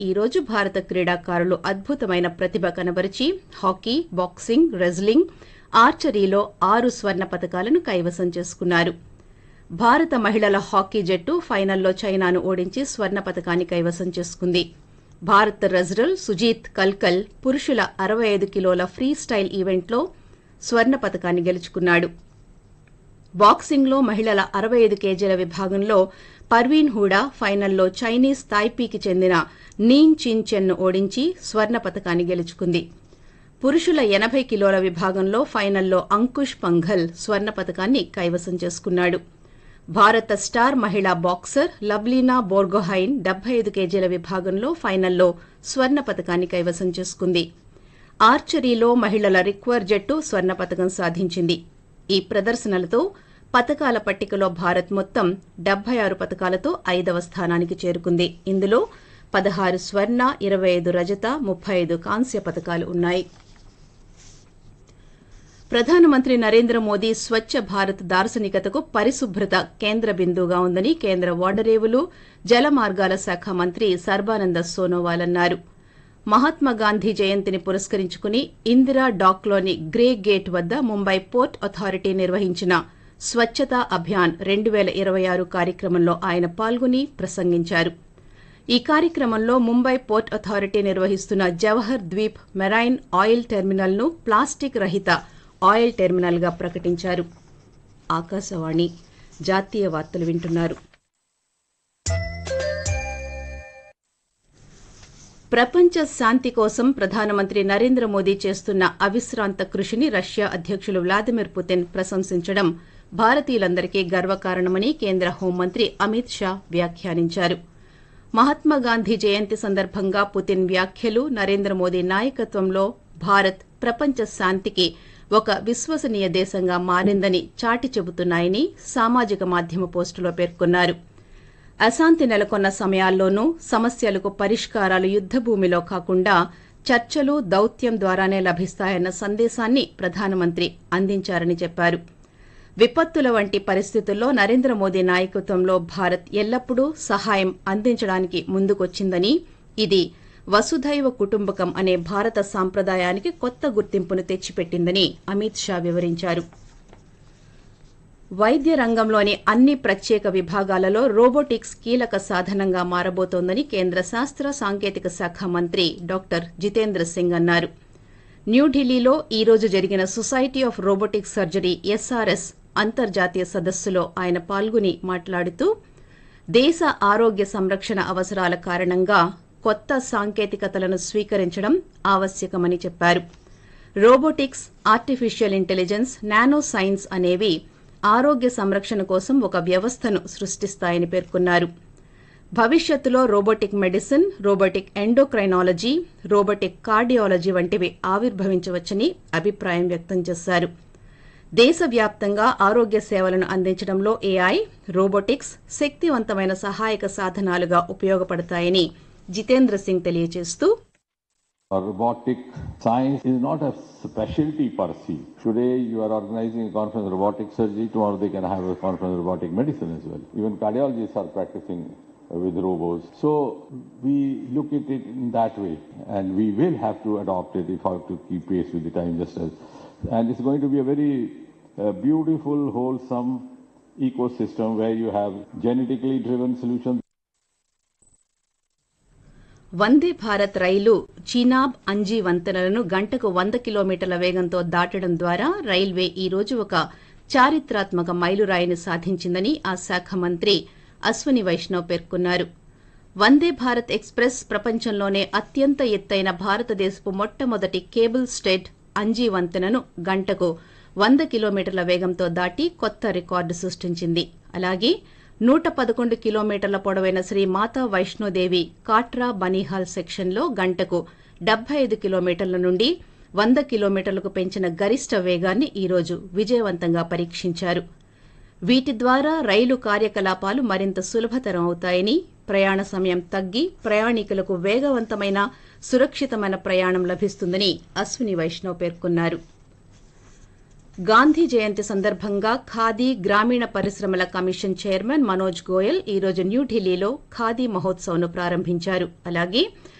ఈ రోజు భారత క్రీడాకారులు అద్భుతమైన ప్రతిభ కనబరిచి హాకీ బాక్సింగ్ రెజ్లింగ్ ఆర్చరీలో ఆరు స్వర్ణ పతకాలను కైవసం చేసుకున్నారు భారత మహిళల హాకీ జట్టు ఫైనల్లో చైనాను ఓడించి స్వర్ణ పతకాన్ని కైవసం చేసుకుంది భారత్ రెజ్రల్ సుజీత్ కల్కల్ పురుషుల అరవై ఐదు కిలోల ఫ్రీ స్టైల్ ఈవెంట్లో స్వర్ణ పతకాన్ని గెలుచుకున్నాడు బాక్సింగ్లో మహిళల అరవై ఐదు కేజీల విభాగంలో పర్వీన్ హూడా ఫైనల్లో చైనీస్ తాయ్పీకి చెందిన నీన్ చిన్ చెన్ను ఓడించి స్వర్ణ పతకాన్ని గెలుచుకుంది పురుషుల ఎనభై కిలోల విభాగంలో ఫైనల్లో అంకుష్ పంఘల్ స్వర్ణ పతకాన్ని కైవసం చేసుకున్నాడు భారత స్టార్ మహిళా బాక్సర్ లవ్లీనా బోర్గోహైన్ డెబ్బై ఐదు కేజీల విభాగంలో ఫైనల్లో స్వర్ణ పతకాన్ని కైవసం చేసుకుంది ఆర్చరీలో మహిళల రిక్వర్ జట్టు స్వర్ణ పతకం సాధించింది ఈ ప్రదర్శనలతో పతకాల పట్టికలో భారత్ మొత్తం డెబ్బై ఆరు పతకాలతో ఐదవ స్థానానికి చేరుకుంది ఇందులో పదహారు స్వర్ణ ఇరవై ఐదు రజత ముప్పై ఐదు కాంస్య పతకాలు ఉన్నాయి ప్రధానమంత్రి నరేంద్ర మోదీ స్వచ్ఛ భారత్ దార్శనికతకు పరిశుభ్రత కేంద్ర బిందువుగా ఉందని కేంద్ర ఓడరేవులు జల మార్గాల శాఖ మంత్రి సర్బానంద సోనోవాల్ అన్నారు మహాత్మాగాంధీ జయంతిని పురస్కరించుకుని ఇందిరా డాక్లోని గ్రే గేట్ వద్ద ముంబై పోర్ట్ అథారిటీ నిర్వహించిన స్వచ్ఛతా అభియాన్ రెండు పేల ఇరవై ఆరు కార్యక్రమంలో ఆయన పాల్గొని ప్రసంగించారు ఈ కార్యక్రమంలో ముంబై పోర్ట్ అథారిటీ నిర్వహిస్తున్న Jawahar Dweep marine oil terminal ను ప్లాస్టిక్ రహిత ఆయిల్ టెర్మినల్ గా ప్రకటించారు ఆకాశవాణి జాతీయ వార్తలు వింటున్నారు ప్రపంచ శాంతి కోసం ప్రధానమంత్రి నరేంద్ర మోదీ చేస్తున్న అవిశ్రాంత కృషిని రష్యా అధ్యకులు వ్లాదిమిర్ పుతిన్ ప్రశంసించడం భారతీయులందరికీ గర్వకారణమని కేంద్ర హోంమంత్రి అమిత్ షా వ్యాఖ్యానించారు మహాత్మాగాంధీ జయంతి సందర్భంగా పుతిన్ వ్యాఖ్యలు నరేంద్ర మోదీ నాయకత్వంలో భారత్ ప్రపంచ శాంతికి ఒక విశ్వసనీయ దేశంగా మారిందని చాటి చెబుతున్నాయని సామాజిక మాధ్యమ పోస్టులో పేర్కొన్నారు అశాంతి నెలకొన్న సమయాల్లోనూ సమస్యలకు పరిష్కారాలు యుద్దభూమిలో కాకుండా చర్చలు దౌత్యం ద్వారానే లభిస్తాయన్న సందేశాన్ని ప్రధానమంత్రి అందించారని చెప్పారు విపత్తుల వంటి పరిస్థితుల్లో నరేంద్ర మోదీ నాయకత్వంలో భారత్ ఎల్లప్పుడూ సహాయం అందించడానికి ముందుకొచ్చిందని ఇది వసుధైవ కుటుంబకం అనే భారత సాంప్రదాయానికి కొత్త గుర్తింపును తెచ్చిపెట్టిందని అమిత్ షా వివరించారు వైద్య రంగంలోని అన్ని ప్రత్యేక విభాగాలలో రోబోటిక్స్ కీలక సాధనంగా మారబోతోందని కేంద్ర శాస్త్ర సాంకేతిక శాఖ మంత్రి డాక్టర్ జితేంద్ర సింగ్ అన్నారు న్యూఢిల్లీలో ఈ రోజు జరిగిన society of robotic surgery SRS అంతర్జాతీయ సదస్సులో ఆయన పాల్గొని మాట్లాడుతూ దేశ ఆరోగ్య సంరక్షణ అవసరాల కారణంగా కొత్త సాంకేతికతలను స్వీకరించడం ఆవశ్యకమని చెప్పారు robotics artificial intelligence nano science అనేవి ఆరోగ్య సంరక్షణ కోసం ఒక వ్యవస్థను సృష్టిస్తాయని పేర్కొన్నారు భవిష్యత్తులో robotic medicine robotic endocrinology robotic cardiology వంటివి ఆవిర్భవించవచ్చని అభిప్రాయం వ్యక్తం చేశారు దేశవ్యాప్తంగా ఆరోగ్య సేవలను అందించడంలో ఏఐ రోబోటిక్స్ శక్తివంతమైన సహాయక సాధనాలుగా ఉపయోగపడతాయని జితేంద్ర సింగ్ తెలియజేస్తూ Robotic science is not a specialty per se. Today you are organizing a conference on robotic surgery, tomorrow they can have a conference on robotic medicine as well. Even cardiologists are practicing with robots. So we look at it in that way and we will have to adopt it if I have to keep pace with the time just as. And it's going to be a very uh, beautiful, wholesome ecosystem where you have genetically driven solutions. వందే భారత్ రైలు చీనాబ్ అంజీ వంతెనలను గంటకు వంద కిలోమీటర్ల వేగంతో దాటడం ద్వారా railway ఈ రోజు ఒక చారిత్రాత్మక మైలురాయిని సాధించిందని ఆ శాఖ మంత్రి అశ్వని వైష్ణవ్ పేర్కొన్నారు వందే భారత్ ఎక్స్ప్రెస్ ప్రపంచంలోనే అత్యంత ఎత్తైన భారతదేశపు మొట్టమొదటి కేబుల్ స్టేట్ అంజీ వంతెనను గంటకు వంద కిలోమీటర్ల వేగంతో దాటి కొత్త రికార్డు సృష్టించింది అలాగే నూట పదకొండు కిలోమీటర్ల పొడవైన శ్రీ మాతా వైష్ణోదేవి కాట్రా బనీహాల్ సెక్షన్లో గంటకు డెబ్బై ఐదు కిలోమీటర్ల నుండి వంద కిలోమీటర్లకు పెంచిన గరిష్ట వేగాన్ని ఈ రోజు విజయవంతంగా పరీక్షించారు వీటి ద్వారా రైలు కార్యకలాపాలు మరింత సులభతరం అవుతాయని ప్రయాణ సమయం తగ్గి ప్రయాణికులకు వేగవంతమైన సురక్షితమైన ప్రయాణం లభిస్తుందని అశ్విని వైష్ణవ్ పేర్కొన్నారు గాంధీ జయంతి సందర్భంగా ఖాదీ గ్రామీణ పరిశ్రమల కమిషన్ చైర్మన్ మనోజ్ గోయల్ ఈ రోజు న్యూఢిల్లీలో ఖాదీ మహోత్సవ్ను ప్రారంభించారు అలాగే